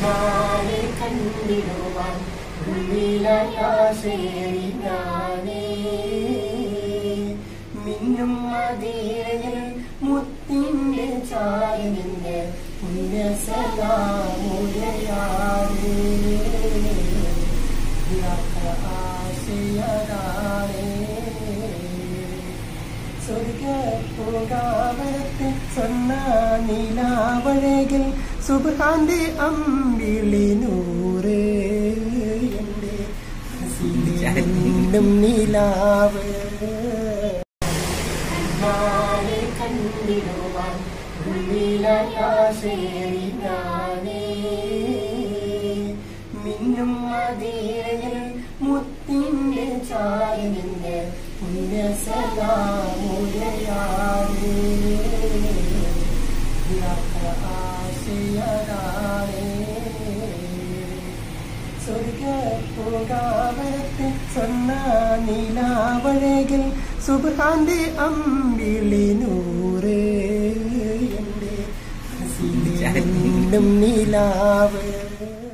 നാളെ കണ്ടിടുവാൻ ഉള്ളിലാശേരി ഞാനേ മിന്നും മദീനയിൽ മുത്തിന്റെ ചായനിന്റെ പുണ്യസലാമുലയാണേ സ്വർഗപ്പുകാവരത്ത് സ്വർണ്ണ നിലാവഴകിൽ സുബാന്റെ അമ്പിളി നൂറ് എന്റെ ഹസീനും നിലാവ് നാളെ കണ്ടിടുവാൻ ഉള്ളിലാശേരി ഞാനേ മിന്നും മദീനയിൽ മുത്തിന്റെ ചായനിന്റെ പുണ്യസലാമുലയാണേ സ്വർഗപ്പുകാവരത്ത് സ്വർണ്ണ നിലാവഴകിൽ സുബാന്റെ അമ്പിളി നൂറ് എന്റെ ഹസീനും നിലാവ്